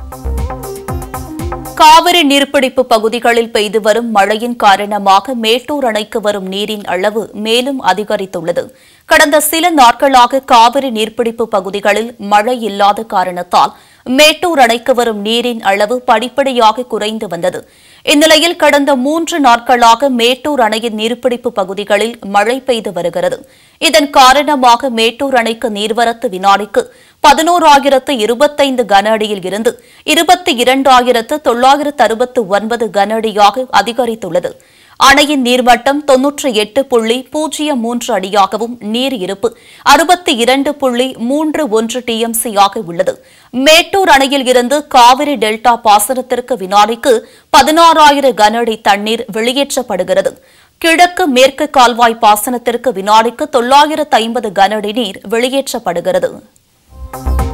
காவிரி நீர்பிடிப்பு பகுதிகளில் பெய்து வரும் மழையின் காரணமாக மேட்டூர் அணைக்கு வரும் நீரின் அளவு மேலும் அதிகரித்துள்ளது கடந்த சில நாட்களாக காவிரி நீர்பிடிப்பு பகுதிகளில் மழை இல்லாத காரணத்தால் மேட்டூர் அணைக்கு வரும் நீரின் அளவு படிப்படியாக குறைந்து வந்தது இந்நிலையில் கடந்த மூன்று நாட்களாக மேட்டூர் அணையின் நீர்பிடிப்பு பகுதிகளில் மழை பெய்து வருகிறது இதன் காரணமாக மேட்டூர் அணைக்கு நீர்வரத்து வினாடிக்கு பதினோராயிரத்து இருபத்தைந்து கன அடியில் இருந்து இருபத்தி இரண்டாயிரத்து தொள்ளாயிரத்து அறுபத்து ஒன்பது கன அடியாக அதிகரித்துள்ளது அணையின் நீர்மட்டம் தொன்னூற்றி எட்டு புள்ளி பூஜ்ஜியம் மூன்று அடியாகவும் நீர் இருப்பு அறுபத்தி இரண்டு புள்ளி மூன்று ஒன்று டிஎம்சி ஆக உள்ளது மேட்டூர் அணையில் இருந்து காவிரி டெல்டா பாசனத்திற்கு வினாடிக்கு பதினாறாயிரம் கன அடி தண்ணீர் வெளியேற்றப்படுகிறது கிழக்கு மேற்கு கால்வாய் பாசனத்திற்கு வினாடிக்கு தொள்ளாயிரத்து ஐம்பது கன அடி நீர் வெளியேற்றப்படுகிறது